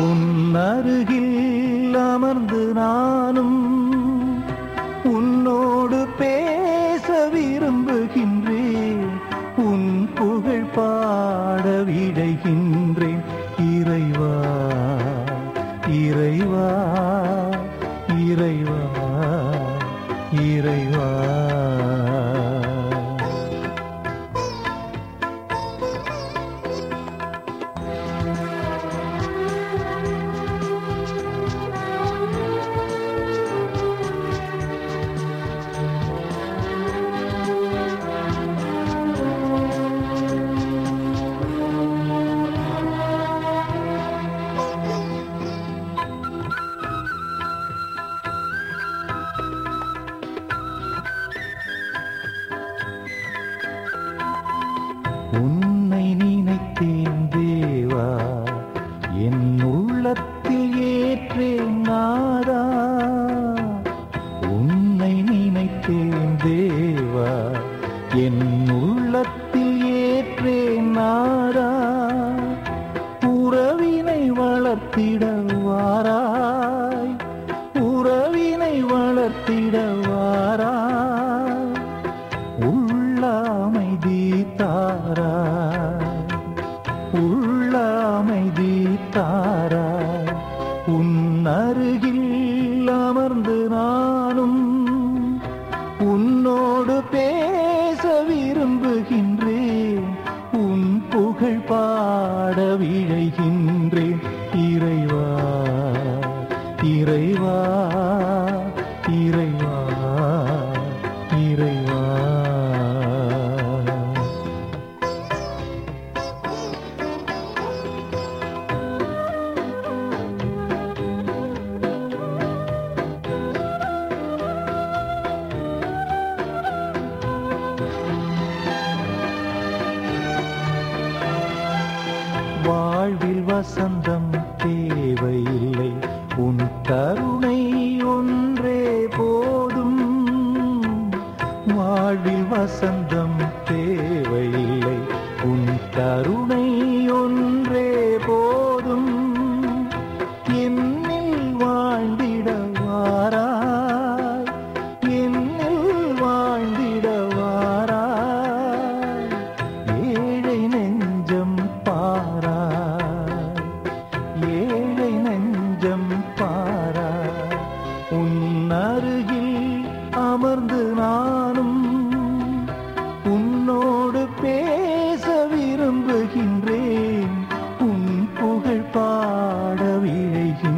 உன் அருகில் அமர்ந்து நானும் உன்னோடு பேச விரும்புகின்றேன் உன் புகழ் பாட விடைகின்றேன் இறைவா இறைவா இறைவா இறைவா உன்னை நினைத்தேன் தேவா என் உள்ளத்தில் ஏற்றேன் நாதா உன்னை நினைத்தேன் தேவா என் உள்ளத்தில் ஏற்றேன் நாதா உறவினை வளர்த்திட வாராய் உறவினை வளர்த்திட வாராய் உள்ள அமைதி தாராய் உள்ள அமைதி தாராய் உன் அருகில் அமர்ந்து நானும் உன்னோடு பேச விரும்புகின்றேன் உன் புகழ் பாட விழைகின்றேன் இறைவா இறைவா இறைவா இறைவா வாழ்வில் வசந்தம் தேவையில்லை உன் கருணை ஒன்றே போதும் வாழ்வில் வசந்தம் தேவையில்லை உன் கருணை ஒன்றே போதும் என்னில் வாழ்ந்திட வாராய் என்னில் வாழ்ந்திட வாராய் ஏழை நெஞ்சம் பாராய் ஏழை நெஞ்சம் பாராய் உன் அருகில் அமர்ந்து நானும் உன்னோடு பேச விரும்புகின்றேன் உன் புகழ் பாட விழைகின்றேன்